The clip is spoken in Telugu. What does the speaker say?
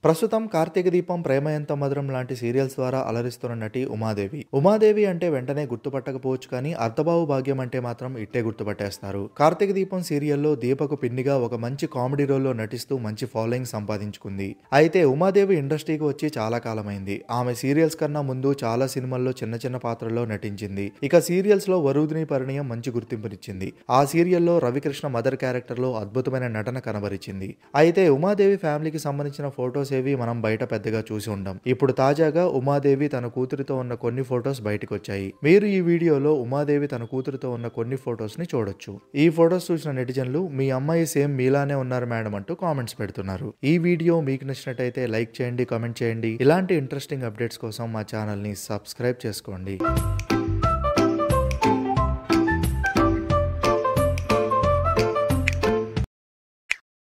ప్రస్తుతం కార్తీక దీపం ప్రేమ ఎంత మధురం లాంటి సీరియల్స్ ద్వారా అలరిస్తున్న నటి ఉమాదేవి ఉమాదేవి అంటే వెంటనే గుర్తుపట్టకపోవచ్చు కానీ అర్ధబావు భాగ్యం అంటే మాత్రం ఇట్టే గుర్తుపట్టేస్తారు కార్తీక దీపం సీరియల్లో దీపకు పిన్నిగా ఒక మంచి కామెడీ రోల్లో నటిస్తూ మంచి ఫాలోయింగ్ సంపాదించుకుంది అయితే ఉమాదేవి ఇండస్ట్రీకి వచ్చి చాలా కాలమైంది ఆమె సీరియల్స్ కన్నా ముందు చాలా సినిమాల్లో చిన్న చిన్న పాత్రల్లో నటించింది ఇక సీరియల్స్ లో వరుదిని పరిణయం మంచి గుర్తింపునిచ్చింది ఆ సీరియల్లో రవికృష్ణ మదర్ క్యారెక్టర్ లో అద్భుతమైన నటన కనబరిచింది అయితే ఉమాదేవి ఫ్యామిలీకి సంబంధించిన ఫొటోస్ ఏవి మనం బయట పెద్దగా చూసి ఉండం ఇప్పుడు తాజాగా ఉమాదేవి తన కూతురితో ఉన్న కొన్ని ఫొటోస్ బయటకు వచ్చాయి మీరు ఈ వీడియోలో ఉమాదేవి తన కూతురితో ఉన్న కొన్ని ఫొటోస్ ని చూడొచ్చు ఈ ఫొటోస్ చూసిన నెటిజన్లు మీ అమ్మాయి సేమ్ మీలానే ఉన్నారు మేడం అంటూ కామెంట్స్ పెడుతున్నారు ఈ వీడియో మీకు నచ్చినట్టయితే లైక్ చేయండి కామెంట్ చేయండి ఇలాంటి ఇంట్రెస్టింగ్ అప్డేట్స్ కోసం మా ఛానల్ ని సబ్స్క్రైబ్ చేసుకోండి